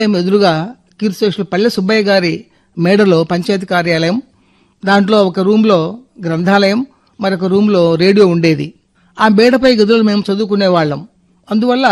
కార్యాలయం ఎదురుగా కీర్తిశేషులు పల్లె సుబ్బయ్య గారి మేడలో పంచాయతీ కార్యాలయం దాంట్లో ఒక రూమ్ లో గ్రంథాలయం మరొక రూమ్ లో రేడియో ఉండేది ఆ మేడపై గదులు మేము చదువుకునే వాళ్ళం అందువల్ల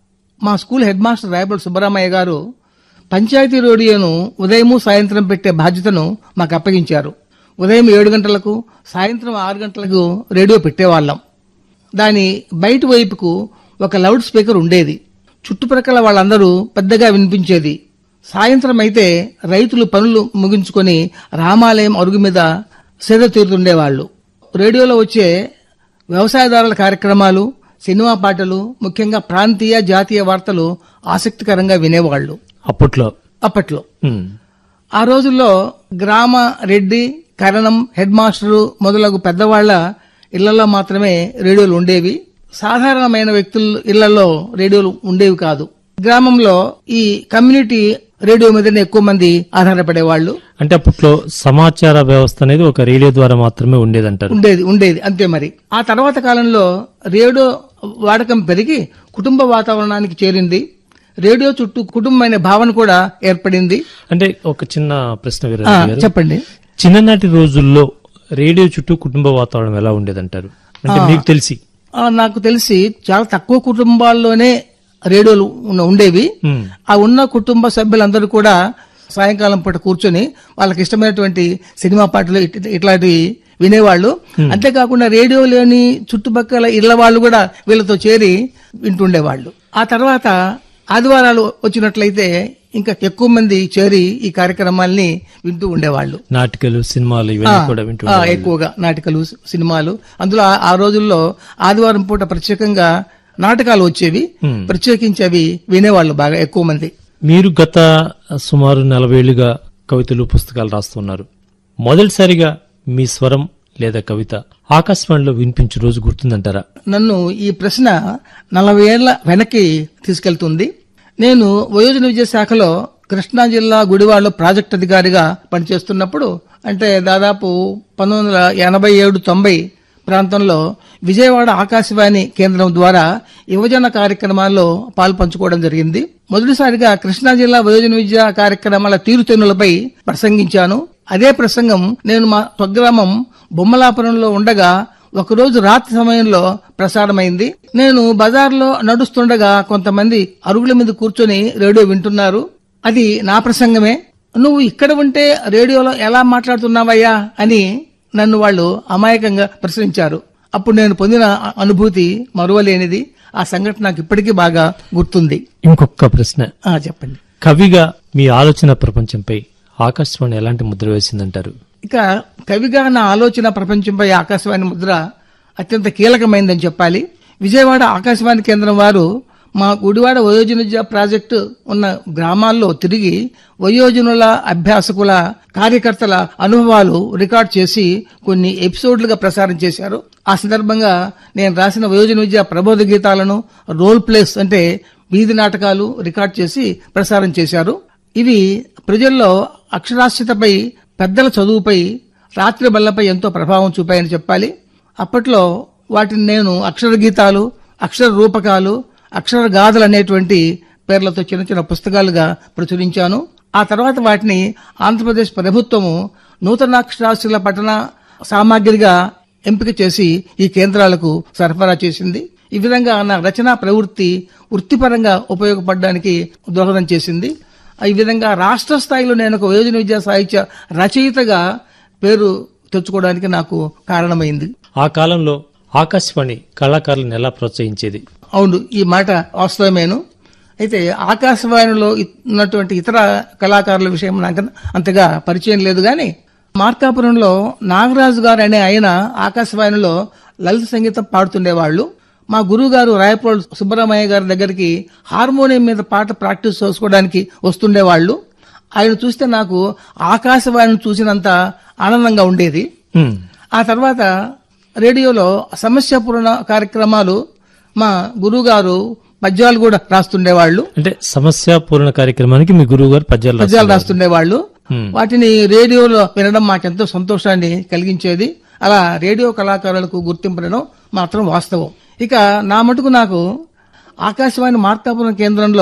మా school head master Rayapalli Subbaramayya garu panchayat రేడియోను ఉదయము సాయంత్రం పెట్టే బాధ్యతను మాకు అప్పగించారు ఉదయం ఏడు గంటలకు సాయంత్రం ఆరు గంటలకు రేడియో పెట్టేవాళ్ళం దాని బయట వైపుకు ఒక లౌడ్ స్పీకర్ ఉండేది చుట్టుప్రక్కల వాళ్ళందరూ పెద్దగా వినిపించేది సాయంత్రం అయితే రైతులు పనులు ముగించుకొని రామాలయం అరుగు మీద సేద తీరుతుండేవాళ్లు రేడియోలో వచ్చే వ్యవసాయదారుల కార్యక్రమాలు సినిమా పాటలు ముఖ్యంగా ప్రాంతీయ జాతీయ వార్తలు ఆసక్తికరంగా వినేవాళ్లు అప్పట్లో అప్పట్లో ఉమ్. ఆ రోజుల్లో గ్రామ రెడ్డి కరణం హెడ్ మాస్టరు మొదలగు పెద్దవాళ్ల ఇళ్లలో మాత్రమే రేడియోలు ఉండేవి సాధారణమైన వ్యక్తుల ఇళ్లలో రేడియోలు ఉండేవి కాదు గ్రామంలో ఈ కమ్యూనిటీ రేడియో మీదనే ఎక్కువ మంది ఆధారపడేవాళ్లు అంటే అప్పట్లో సమాచార వ్యవస్థ అనేది ఒక రేడియో ద్వారా మాత్రమే ఉండేదంటారు ఉండేది ఉండేది అంతే మరి ఆ తర్వాత కాలంలో రేడియో వాడకం పెరిగి కుటుంబ వాతావరణానికి చేరింది రేడియో చుట్టూ కుటుంబమైన భావన కూడా ఏర్పడింది అంటే ఒక చిన్న ప్రశ్న ఆ, వీరరాజు గారు చెప్పండి చిన్ననాటి రోజుల్లో రేడియో చుట్టూ కుటుంబ వాతావరణం ఎలా ఉండేదంటారు అంటే మీకు తెలిసి ఆ, నాకు తెలిసి చాలా తక్కువ కుటుంబాల్లోనే రేడియోలు ఉన్న- ఉండేవి ఉమ్. ఆ ఉన్న కుటుంబ సభ్యులందరూ కూడా సాయంకాలం పూట కూర్చొని వాళ్ళకి ఇష్టమైనటువంటి సినిమా పాటలు ఇట్- ఇట్లాంటివి వినేవాళ్ళు అంతేకాకుండా రేడియో లేని చుట్టుపక్కల ఇళ్ల వాళ్ళు కూడా వీళ్ళతో చేరి వింటుండేవాళ్ళు ఆ తర్వాత ఆదివారాలు వచ్చినట్లయితే ఇంకా ఎక్కువ మంది చేరి ఈ కార్యక్రమాల్ని వింటూ ఉండేవాళ్ళు నాటికలు సినిమాలు ఇవన్నీ కూడా వింటూ ఆ, ఎక్కువగా నాటకాలు సినిమాలు అందులో ఆ- ఆ రోజుల్లో ఆదివారం పూట ప్రత్యేకంగా నాటకాలు వచ్చేవి Hmm. ప్రత్యేకించి అవి వినేవాళ్ళు బాగా ఎక్కువ మంది మీరు గత సుమారు నలభై ఏళ్లుగా కవితలు పుస్తకాలు రాస్తున్నారు మొదటిసారిగా మీ స్వరం లేదా కవిత ఆకాశవాణిలో వినిపించే రోజు గుర్తుందంటారా నన్ను ఈ ప్రశ్న నలభై ఏళ్ల వెనక్కి తీసుకెళ్తుంది నేను వయోజన విద్యా శాఖలో కృష్ణా జిల్లా గుడివాడలో ప్రాజెక్ట్ అధికారిగా పనిచేస్తున్నప్పుడు అంటే దాదాపు పంతొమ్మిది వందల ఎనభై ఏడు తొంభై ప్రాంతంలో విజయవాడ ఆకాశవాణి కేంద్రం ద్వారా యువజన కార్యక్రమాల్లో పాలు పంచుకోవడం జరిగింది మొదటిసారిగా కృష్ణా జిల్లా వయోజన విద్యా కార్యక్రమాల తీరుతెన్నులపై ప్రసంగించాను అదే ప్రసంగం నేను మా స్వగ్రామం బొమ్మలాపురంలో ఉండగా ఒకరోజు రాత్రి సమయంలో ప్రసారమైంది నేను బజార్లో నడుస్తుండగా కొంతమంది అరుగుల మీద కూర్చొని రేడియో వింటున్నారు అది నా ప్రసంగమే నువ్వు ఇక్కడ ఉంటే రేడియోలో ఎలా మాట్లాడుతున్నావయ్యా అని నన్ను వాళ్ళు అమాయకంగా ప్రశ్నించారు అప్పుడు నేను పొందిన అ- అనుభూతి మరువలేనిది ఆ సంఘటన నాకు ఇప్పటికీ బాగా గుర్తుంది ఇంకొక ప్రశ్న ఆ చెప్పండి కవిగా మీ ఆలోచన ప్రపంచంపై ఆకాశవాణి ఎలాంటి ముద్ర వేసిందంటారు ఇక కవిగా నా ఆలోచన ప్రపంచంపై ఆకాశవాణి ముద్ర అత్యంత కీలకమైందని చెప్పాలి విజయవాడ ఆకాశవాణి కేంద్రం వారు మా గుడివాడ వయోజన విద్యా ప్రాజెక్టు ఉన్న గ్రామాల్లో తిరిగి వయోజనుల అభ్యాసకుల కార్యకర్తల అనుభవాలు రికార్డ్ చేసి కొన్ని ఎపిసోడ్లుగా ప్రసారం చేశారు ఆ సందర్భంగా నేను రాసిన వయోజన విద్యా ప్రబోధ గీతాలను రోల్ ప్లేస్ అంటే వీధి నాటకాలు రికార్డ్ చేసి ప్రసారం చేశారు ఇవి ప్రజల్లో అక్షరాస్యతపై పెద్దల చదువుపై రాత్రి బల్లపై ఎంతో ప్రభావం చూపాయని చెప్పాలి అప్పట్లో వాటిని నేను అక్షర గీతాలు అక్షర రూపకాలు అక్షర గాథలు అనేటువంటి పేర్లతో చిన్న చిన్న పుస్తకాలుగా ప్రచురించాను ఆ తర్వాత వాటిని ఆంధ్రప్రదేశ్ ప్రభుత్వము నూతనాక్షరాస్యుల పఠన సామాగ్రిగా ఎంపిక చేసి ఈ కేంద్రాలకు సరఫరా చేసింది ఈ విధంగా నా రచనా ప్రవృత్తి వృత్తిపరంగా ఉపయోగపడడానికి దోహదం చేసింది ఈ విధంగా రాష్ట్ర స్థాయిలో నేను ఒక వయోజన విద్యా సాహిత్య రచయితగా పేరు తెచ్చుకోవడానికి నాకు కారణమైంది ఆ కాలంలో ఆకాశవాణి కళాకారులను ఎలా ప్రోత్సహించేది అవును ఈ మాట వాస్తవమేను అయితే ఆకాశవాణిలో ఇ- ఉన్నటువంటి ఇతర కళాకారుల విషయం నాకు అంతగా పరిచయం లేదు గాని మార్కాపురంలో నాగరాజు గారు అనే ఆయన ఆకాశవాణిలో లలిత సంగీతం పాడుతుండేవాళ్లు మా గురువు గారు రాయపూడి సుబ్బరామయ్య గారి దగ్గరికి హార్మోనియం మీద పాట ప్రాక్టీస్ చేసుకోవడానికి వస్తుండేవాళ్లు ఆయన చూస్తే నాకు ఆకాశవాణిని చూసినంత ఆనందంగా ఉండేది ఉమ్. ఆ తర్వాత రేడియోలో సమస్య పూర్ణ కార్యక్రమాలు మా గురువుగారు పద్యాలు కూడా రాస్తుండేవాళ్లు అంటే సమస్య పూరణ కార్యక్రమానికి మీ గురువు గారు పద్యాలు రాశారు. పద్యాలు రాస్తుండేవాళ్లు Hmm. వాటిని రేడియోలో వినడం మాకెంతో సంతోషాన్ని కలిగించేది అలా రేడియో కళాకారులకు గుర్తింపడం మాత్రం వాస్తవం ఇక నా మటుకు నాకు ఆకాశవాణి మార్కాపురం కేంద్రంలో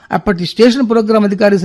అప్పటి స్టేషన్ ప్రోగ్రాం అధికారి